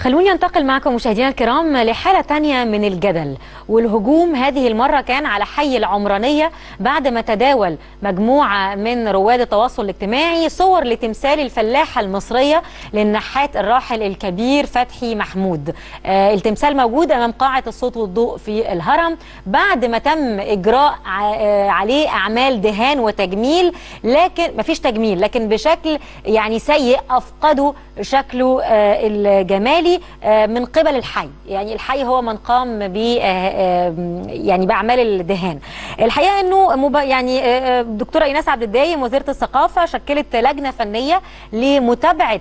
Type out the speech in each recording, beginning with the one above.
خلوني انتقل معكم مشاهدينا الكرام لحالة تانية من الجدل والهجوم هذه المرة كان على حي العمرانية بعد ما تداول مجموعة من رواد التواصل الاجتماعي صور لتمثال الفلاحة المصرية للنحات الراحل الكبير فتحي محمود آه التمثال موجود أمام قاعة الصوت والضوء في الهرم بعد ما تم إجراء آه عليه أعمال دهان وتجميل لكن مفيش تجميل لكن بشكل يعني سيء أفقده شكله آه الجمالي من قبل الحي يعني الحي هو من قام ب يعني باعمال الدهان الحقيقه انه مب... يعني دكتوره ايناس عبد الدايم وزيره الثقافه شكلت لجنه فنيه لمتابعه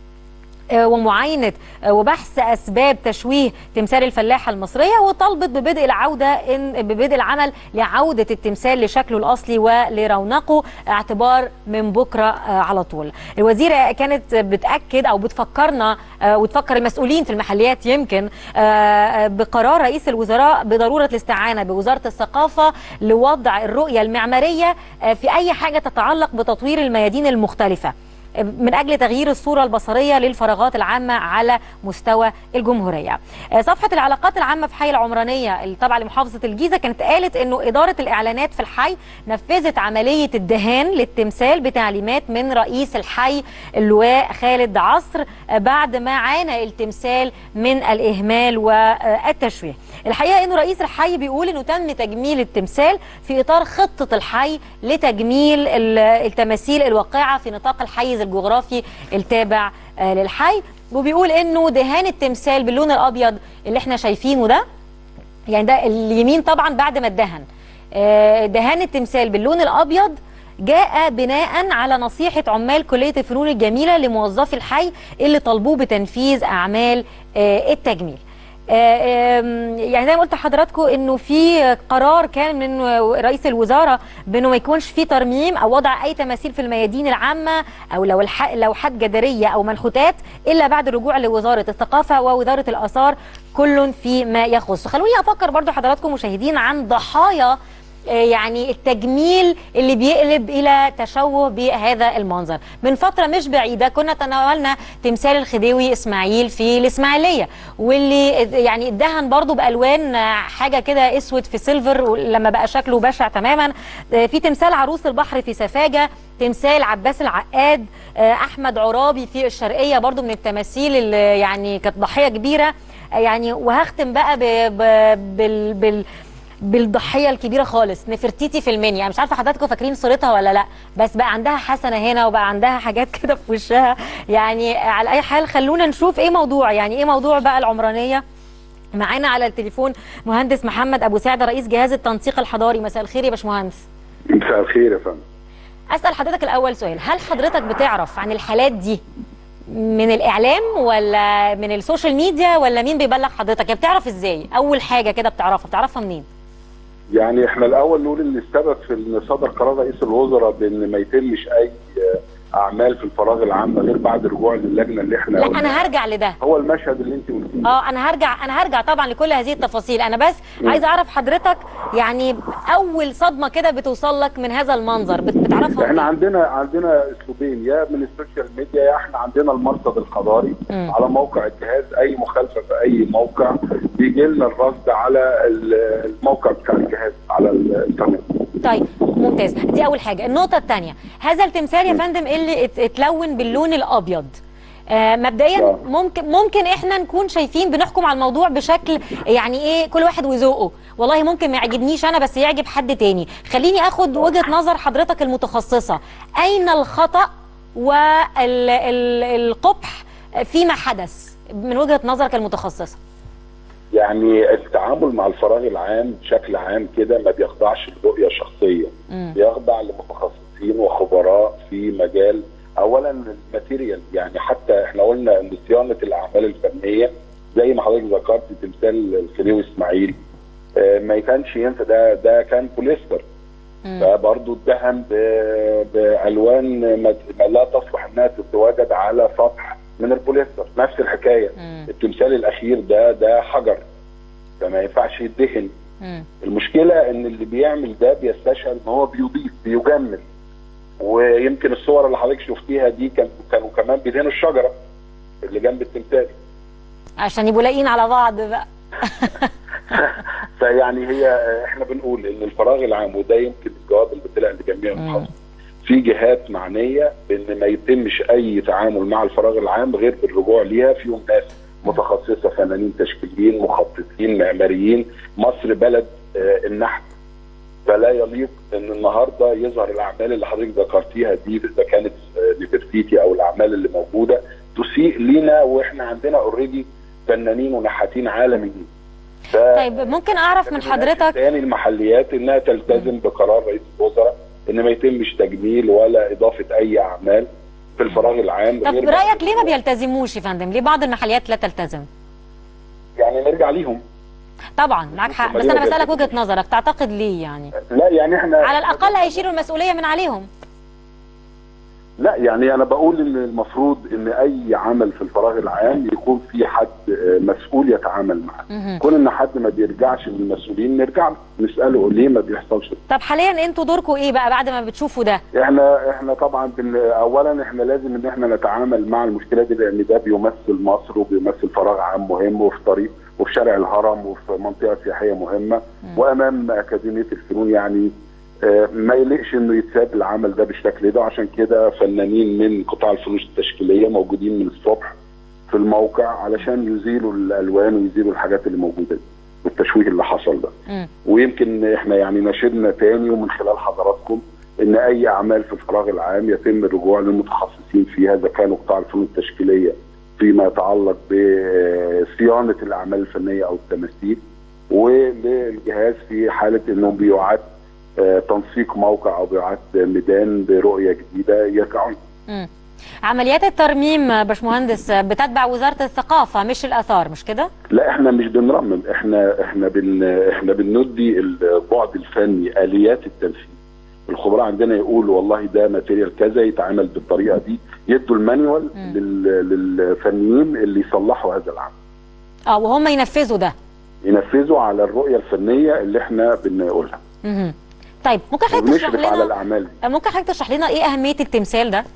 ومعاينة وبحث أسباب تشويه تمثال الفلاحة المصرية وطلبت ببدء العودة إن ببدء العمل لعودة التمثال لشكله الأصلي ولرونقه اعتبار من بكرة على طول الوزيرة كانت بتأكد أو بتفكرنا وتفكر المسؤولين في المحليات يمكن بقرار رئيس الوزراء بضرورة الاستعانة بوزارة الثقافة لوضع الرؤية المعمارية في أي حاجة تتعلق بتطوير الميادين المختلفة من أجل تغيير الصورة البصرية للفراغات العامة على مستوى الجمهورية صفحة العلاقات العامة في حي العمرانية التابعة لمحافظة الجيزة كانت قالت أنه إدارة الإعلانات في الحي نفذت عملية الدهان للتمثال بتعليمات من رئيس الحي اللواء خالد عصر بعد ما عانى التمثال من الإهمال والتشويه الحقيقة أنه رئيس الحي بيقول أنه تم تجميل التمثال في إطار خطة الحي لتجميل التماثيل الواقعة في نطاق الحيز الجغرافي التابع للحي وبيقول انه دهان التمثال باللون الابيض اللي احنا شايفينه ده يعني ده اليمين طبعا بعد ما اتدهن دهان التمثال باللون الابيض جاء بناء على نصيحة عمال كلية الفنون الجميلة لموظفي الحي اللي طلبوه بتنفيذ أعمال التجميل يعني زي ما قلت لحضراتكم انه في قرار كان من رئيس الوزاره بانه ما يكونش في ترميم او وضع اي تماثيل في الميادين العامه او لو لوحات جداريه او منحوتات الا بعد الرجوع لوزاره الثقافه ووزاره الاثار كل فيما يخص خلوني افكر برضو حضراتكم مشاهدين عن ضحايا يعني التجميل اللي بيقلب الى تشوه بهذا المنظر من فتره مش بعيده كنا تناولنا تمثال الخديوي اسماعيل في الاسماعيليه واللي يعني ادهن برضو بالوان حاجه كده اسود في سيلفر لما بقى شكله بشع تماما في تمثال عروس البحر في سفاجه تمثال عباس العقاد احمد عرابي في الشرقيه برضو من التماثيل اللي يعني كانت ضحيه كبيره يعني وهختم بقى ب ب بال, بال بالضحيه الكبيره خالص نفرتيتي في المنيا يعني مش عارفه حضراتكم فاكرين صورتها ولا لا بس بقى عندها حسنه هنا وبقى عندها حاجات كده في وشها يعني على اي حال خلونا نشوف ايه موضوع يعني ايه موضوع بقى العمرانيه معانا على التليفون مهندس محمد ابو سعده رئيس جهاز التنسيق الحضاري مساء الخير يا باشمهندس مساء الخير يا فندم اسال حضرتك الاول سؤال هل حضرتك بتعرف عن الحالات دي من الاعلام ولا من السوشيال ميديا ولا مين بيبلغ حضرتك بتعرف ازاي اول حاجه كده بتعرفها بتعرفها منين يعني احنا الاول نقول ان السبب في ان صدر قرار رئيس الوزراء بان ما يتمش اي اعمال في الفراغ العام غير بعد رجوع للجنه اللي احنا لا انا هرجع لده هو المشهد اللي انت قلتيه اه انا هرجع انا هرجع طبعا لكل هذه التفاصيل انا بس م. عايزه اعرف حضرتك يعني اول صدمه كده بتوصل لك من هذا المنظر بتعرفها احنا عندنا عندنا اسلوبين يا من السوشيال ميديا يا احنا عندنا المرصد الحضاري م. على موقع الجهاز اي مخالفه في اي موقع بيجي لنا الرصد على الموقع بتاع الجهاز على الانترنت طيب ممتاز دي اول حاجه النقطه الثانيه هذا التمثال يا فندم اللي اتلون باللون الابيض آه مبدئيا ممكن ممكن احنا نكون شايفين بنحكم على الموضوع بشكل يعني ايه كل واحد وذوقه والله ممكن ما يعجبنيش انا بس يعجب حد تاني خليني اخد وجهه نظر حضرتك المتخصصه اين الخطا والقبح فيما حدث من وجهه نظرك المتخصصه يعني التعامل مع الفراغ العام بشكل عام كده ما بيخضعش لرؤيه شخصيه م. بيخضع لمتخصصين وخبراء في مجال اولا الماتيريال يعني حتى احنا قلنا ان صيانه الاعمال الفنيه زي ما حضرتك ذكرت تمثال الخديوي اسماعيل آه ما كانش ينفع ده ده كان بوليستر فبرضه اتدهن بالوان ما لا تصلح انها تتواجد على سطح من البوليستر نفس الحكايه مم. التمثال الاخير ده ده حجر فما ينفعش يدهن مم. المشكله ان اللي بيعمل ده بيستشعر ان هو بيضيف بيجمل ويمكن الصور اللي حضرتك شفتيها دي كان كانوا كمان بيدهنوا الشجره اللي جنب التمثال عشان يبقوا لاقيين على بعض بقى فيعني هي احنا بنقول ان الفراغ العام وده يمكن الجواب اللي طلع لجميع المحافظين في جهات معنيه بان ما يتمش اي تعامل مع الفراغ العام غير بالرجوع ليها فيهم ناس متخصصه فنانين تشكيليين مخططين معماريين مصر بلد آه النحت فلا يليق ان النهارده يظهر الاعمال اللي حضرتك ذكرتيها دي اذا كانت نفرتيتي او الاعمال اللي موجوده تسيء لينا واحنا عندنا اوريدي فنانين ونحاتين عالميين طيب ممكن اعرف من حضرتك تاني المحليات انها تلتزم بقرار رئيس الوزراء ان ما يتمش تجميل ولا اضافه اي اعمال في الفراغ العام طب رايك ليه ما بيلتزموش يا فندم ليه بعض المحليات لا تلتزم يعني نرجع ليهم طبعا معاك حق بس انا بسالك وجهه نظرك تعتقد ليه يعني لا يعني احنا على الاقل هيشيلوا المسؤوليه من عليهم لا يعني انا بقول ان المفروض ان اي عمل في الفراغ العام يكون في حد مسؤول يتعامل معاه كون ان حد ما بيرجعش للمسؤولين نرجع نساله ليه ما بيحصلش طب حاليا انتوا دوركم ايه بقى بعد ما بتشوفوا ده احنا احنا طبعا اولا احنا لازم ان احنا نتعامل مع المشكله دي لان ده بيمثل مصر وبيمثل فراغ عام مهم وفي طريق وفي شارع الهرم وفي منطقه سياحيه مهمه م. وامام اكاديميه الفنون يعني ما يليقش انه يتساب العمل ده بالشكل ده عشان كده فنانين من قطاع الفنون التشكيليه موجودين من الصبح في الموقع علشان يزيلوا الالوان ويزيلوا الحاجات اللي موجوده دي والتشويه اللي حصل ده م. ويمكن احنا يعني نشرنا تاني ومن خلال حضراتكم ان اي اعمال في الفراغ العام يتم الرجوع للمتخصصين فيها اذا كانوا قطاع الفنون التشكيليه فيما يتعلق بصيانه الاعمال الفنيه او التماثيل وللجهاز في حاله انهم بيعاد تنسيق موقع او بيعاد ميدان برؤيه جديده يرجعون. عمليات الترميم باشمهندس بتتبع وزاره الثقافه مش الاثار مش كده؟ لا احنا مش بنرمم احنا احنا بن احنا بندي البعد الفني اليات التنفيذ. الخبراء عندنا يقولوا والله ده ماتيريال كذا يتعمل بالطريقه دي يدوا المانيوال للفنيين اللي يصلحوا هذا العمل. اه وهم ينفذوا ده. ينفذوا على الرؤيه الفنيه اللي احنا بنقولها. اها طيب ممكن حضرتك تشرح لنا على الاعمال ممكن حضرتك تشرح لنا ايه اهميه التمثال ده؟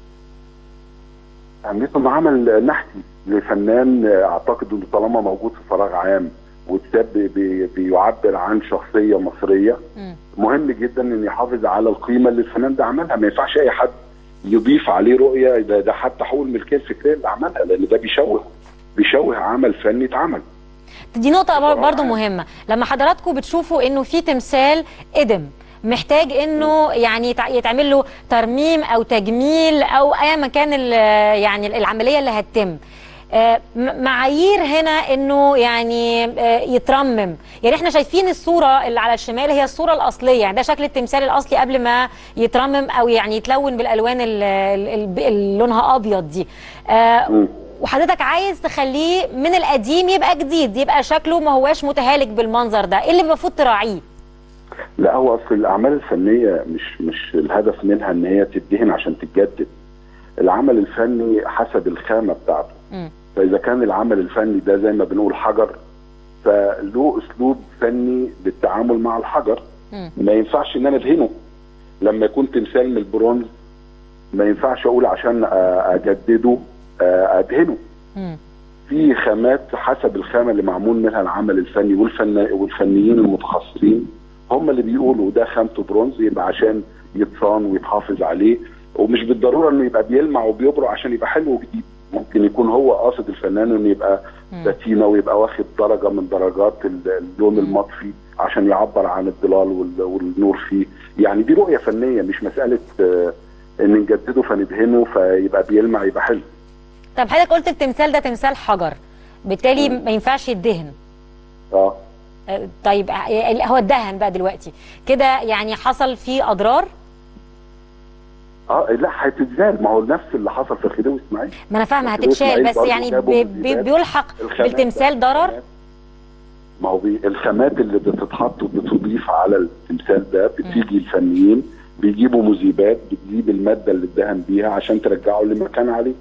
اهميته انه عمل نحتي لفنان اعتقد انه طالما موجود في فراغ عام واتساب بي بيعبر عن شخصيه مصريه م. مهم جدا ان يحافظ على القيمه اللي الفنان ده عملها ما ينفعش اي حد يضيف عليه رؤيه ده, ده حتى حقوق الملكيه الفكريه اللي عملها لان ده بيشوه بيشوه عمل فني اتعمل دي نقطة برضو مهمة لما حضراتكم بتشوفوا انه في تمثال قدم محتاج انه يعني يتعمل له ترميم او تجميل او اي مكان يعني العملية اللي هتتم معايير هنا انه يعني يترمم يعني احنا شايفين الصوره اللي على الشمال هي الصوره الاصليه يعني ده شكل التمثال الاصلي قبل ما يترمم او يعني يتلون بالالوان اللي لونها ابيض دي وحضرتك عايز تخليه من القديم يبقى جديد يبقى شكله ما هواش متهالك بالمنظر ده ايه اللي المفروض تراعيه لا هو اصل الاعمال الفنيه مش مش الهدف منها ان هي تدهن عشان تتجدد العمل الفني حسب الخامه بتاعته م. فاذا كان العمل الفني ده زي ما بنقول حجر فله اسلوب فني للتعامل مع الحجر م. ما ينفعش ان انا ادهنه لما يكون تمثال من البرونز ما ينفعش اقول عشان اجدده ادهنه م. في خامات حسب الخامه اللي معمول منها العمل الفني والفن والفنيين المتخصصين هم اللي بيقولوا ده خامته برونز يبقى عشان يتصان ويتحافظ عليه ومش بالضروره انه يبقى بيلمع وبيبرق عشان يبقى حلو وجديد ممكن يكون هو قاصد الفنان انه يبقى باتينا ويبقى واخد درجه من درجات اللون المطفي عشان يعبر عن الظلال والنور فيه يعني دي رؤيه فنيه مش مساله ان نجدده فندهنه فيبقى بيلمع يبقى حلو طب حضرتك قلت التمثال ده تمثال حجر بالتالي ما ينفعش يدهن اه طيب هو اتدهن بقى دلوقتي كده يعني حصل فيه اضرار اه لا هتتزال ما هو نفس اللي حصل في الخديوي اسماعيل ما انا فاهمه هتتشال بس يعني بي بي بيلحق بالتمثال ضرر ما هو بي الخامات اللي بتتحط وبتضيف على التمثال ده بتيجي الفنيين بيجيبوا مذيبات بتجيب الماده اللي اتدهن بيها عشان ترجعه لمكان عليه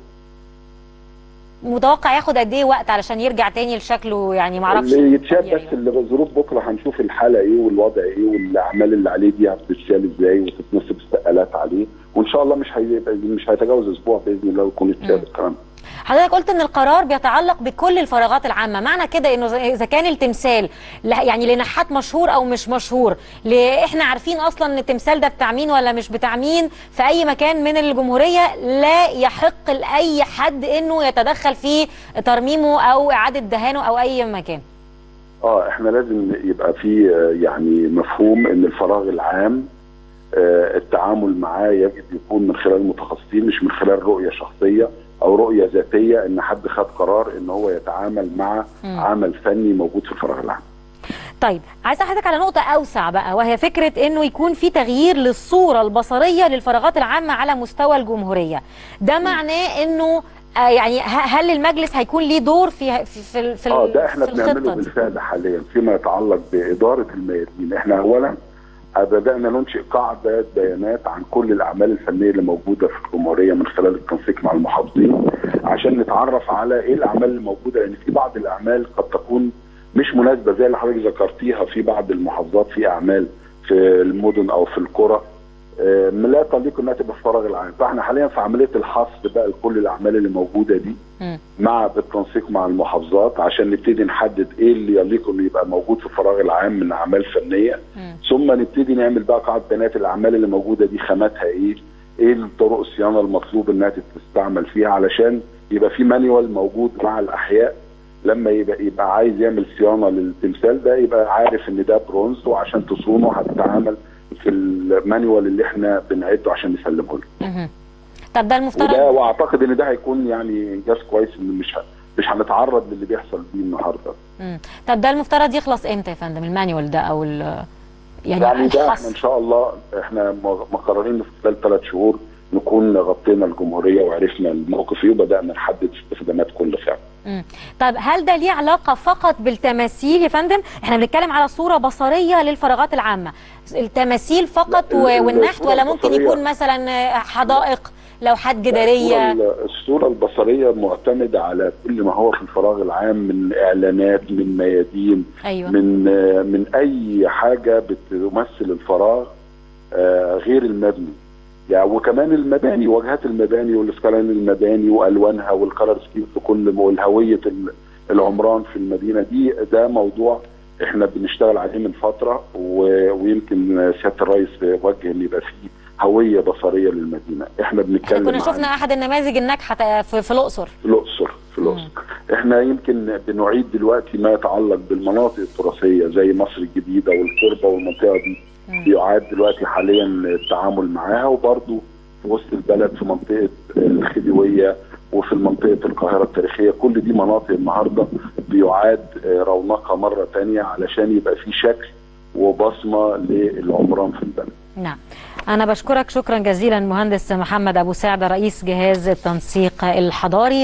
متوقع ياخد قد ايه وقت علشان يرجع تاني لشكله يعني ما اعرفش اللي يتشال بس اللي ظروف بكره هنشوف الحاله ايه والوضع ايه والاعمال اللي عليه دي هتتشال ازاي وتتنصب استقالات عليه وان شاء الله مش هيبقى مش هيتجاوز اسبوع باذن الله ويكون اتشال الكلام حضرتك قلت ان القرار بيتعلق بكل الفراغات العامه معنى كده انه اذا كان التمثال يعني لنحات مشهور او مش مشهور احنا عارفين اصلا ان التمثال ده بتاع مين ولا مش بتاع مين في اي مكان من الجمهوريه لا يحق لاي حد انه يتدخل في ترميمه او اعاده دهانه او اي مكان اه احنا لازم يبقى في يعني مفهوم ان الفراغ العام آه التعامل معاه يجب يكون من خلال متخصصين مش من خلال رؤيه شخصيه او رؤيه ذاتيه ان حد خد قرار ان هو يتعامل مع م. عمل فني موجود في الفراغ العام. طيب عايز احدثك على نقطه اوسع بقى وهي فكره انه يكون في تغيير للصوره البصريه للفراغات العامه على مستوى الجمهوريه. ده معناه انه آه يعني هل المجلس هيكون ليه دور في في في, في اه ده احنا بنعمله بالفعل حاليا فيما يتعلق باداره الميادين احنا اولا بدانا ننشئ قاعده بيانات عن كل الاعمال الفنيه اللي موجوده في الجمهوريه من خلال التنسيق مع المحافظين عشان نتعرف على ايه الاعمال الموجوده لان يعني في بعض الاعمال قد تكون مش مناسبه زي اللي حضرتك ذكرتيها في بعض المحافظات في اعمال في المدن او في القرى لا تليق انها تبقى في الفراغ العام فاحنا حاليا في عمليه الحصر بقى لكل الاعمال اللي موجوده دي م. مع بالتنسيق مع المحافظات عشان نبتدي نحدد ايه اللي يليق انه يبقى موجود في الفراغ العام من اعمال فنيه م. ثم نبتدي نعمل بقى قاعده بيانات الاعمال اللي موجوده دي خاماتها ايه ايه طرق الصيانه المطلوب انها تستعمل فيها علشان يبقى في مانيوال موجود مع الاحياء لما يبقى يبقى عايز يعمل صيانه للتمثال ده يبقى عارف ان ده برونز وعشان تصونه هتتعامل في المانيوال اللي احنا بنعده عشان نسلمه له. طب ده المفترض وده واعتقد ان ده هيكون يعني انجاز كويس ان مش مش هنتعرض للي بيحصل بيه النهارده. امم طب ده المفترض يخلص امتى يا فندم المانيوال ده او يعني, يعني ده احنا ان شاء الله احنا مقررين في خلال ثلاث شهور نكون غطينا الجمهوريه وعرفنا الموقف ايه وبدانا نحدد استخدامات كل فعل. امم طب هل ده ليه علاقه فقط بالتماثيل يا فندم؟ احنا بنتكلم على صوره بصريه للفراغات العامه، التماثيل فقط والنحت ولا ممكن يكون مثلا حدائق لوحات جداريه؟ الصوره البصريه معتمده على كل ما هو في الفراغ العام من اعلانات من ميادين أيوة. من من اي حاجه بتمثل الفراغ غير المبني. يعني وكمان المباني واجهات المباني والاسكالين المباني والوانها والكلر سكيم في كل والهويه العمران في المدينه دي ده موضوع احنا بنشتغل عليه من فتره ويمكن سياده الرئيس وجه ان يبقى فيه هويه بصريه للمدينه احنا بنتكلم كنا شفنا احد النماذج الناجحه في, في الاقصر في الاقصر في الاقصر احنا يمكن بنعيد دلوقتي ما يتعلق بالمناطق التراثيه زي مصر الجديده والقربه والمنطقه دي بيعاد دلوقتي حاليا التعامل معاها وبرضه في وسط البلد في منطقه الخديويه وفي منطقه القاهره التاريخيه كل دي مناطق النهارده بيعاد رونقها مره ثانيه علشان يبقى في شكل وبصمه للعمران في البلد. نعم. أنا بشكرك شكرا جزيلا مهندس محمد أبو سعد رئيس جهاز التنسيق الحضاري